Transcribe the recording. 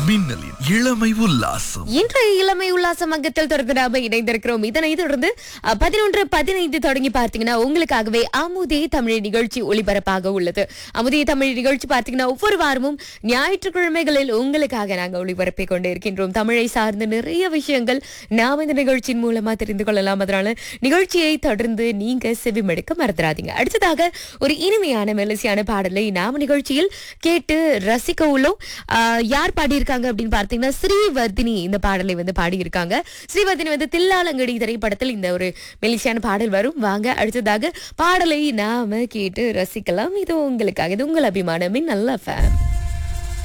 மின்னலின் இளமை உல்லாசம் இன்றைய இளமை உல்லாச மங்கத்தில் தொடர்ந்து நாம இணைந்திருக்கிறோம் இதனை தொடர்ந்து அஹ், பதினொன்று பதினைந்து தொடங்கி பார்த்தீங்கன்னா உங்களுக்காகவே அமுதே தமிழ் நிகழ்ச்சி ஒளிபரப்பாக உள்ளது அமுதே தமிழ் நிகழ்ச்சி பார்த்தீங்கன்னா ஒவ்வொரு வாரமும் ஞாயிற்றுக்கிழமைகளில் உங்களுக்காக நாங்க ஒளிபரப்பிக் கொண்டு இருக்கின்றோம் தமிழை சார்ந்த நிறைய விஷயங்கள் நாம் இந்த நிகழ்ச்சியின் மூலமா தெரிந்து கொள்ளலாம் அதனால நிகழ்ச்சியை தொடர்ந்து நீங்க செவிமடுக்க மறந்துடாதீங்க அடுத்ததாக ஒரு இனிமையான மெலசியான பாடலை நாம நிகழ்ச்சியில் கேட்டு ரசிக்க உள்ளோம் ஆஹ் யார் பாடியிருக்காங்க அப்படின்னு பார்த்தீங்கன்னா ஸ்ரீவர்தினி இந்த பாடலை வந்து பாடியிருக்காங்க ஸ்ரீவர்தினி வந்து தில்லாலங்கடி திரைப்படத்தில் இந்த ஒரு மெலிசியான பாடல் வரும் வாங்க அடுத்ததாக பாடலை நாம கேட்டு ரசிக்கலாம் இது உங்களுக்காக இது உங்கள் அபிமானமின் நல்ல ஃபேன்